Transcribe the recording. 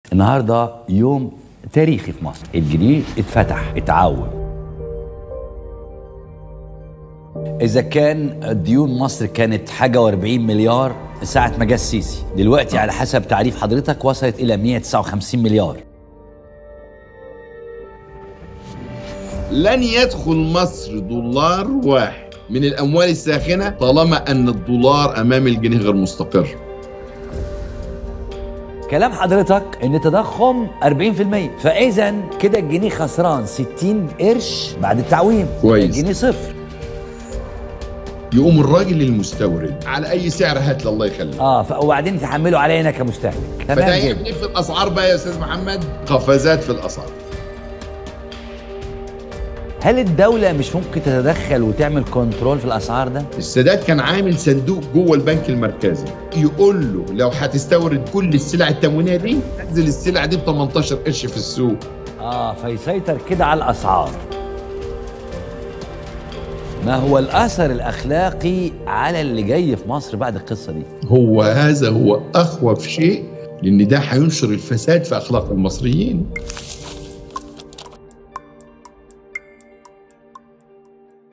النهارده يوم تاريخي في مصر الجنيه اتفتح اتعوم إذا كان ديون مصر كانت حاجة و40 مليار ساعة ما جه السيسي دلوقتي على حسب تعريف حضرتك وصلت إلى 159 مليار لن يدخل مصر دولار واحد من الأموال الساخنة طالما أن الدولار أمام الجنيه غير مستقر كلام حضرتك ان التضخم 40% فاذا كده الجنيه خسران 60 قرش بعد التعويم كويس. الجنيه صفر يقوم الراجل المستورد على أي سعر هات لله يخليك اه ف- وبعدين تحمله علينا كمستهلك فده تمام يعني جدا إيه في الأسعار بقى يا أستاذ محمد قفزات في الأسعار هل الدولة مش ممكن تتدخل وتعمل كنترول في الاسعار ده؟ السادات كان عامل صندوق جوه البنك المركزي يقول له لو هتستورد كل السلع التموينيه دي انزل السلع دي ب 18 قرش في السوق اه فيسيطر كده على الاسعار ما هو الاثر الاخلاقي على اللي جاي في مصر بعد القصه دي؟ هو هذا هو اخوف شيء لان ده هينشر الفساد في اخلاق المصريين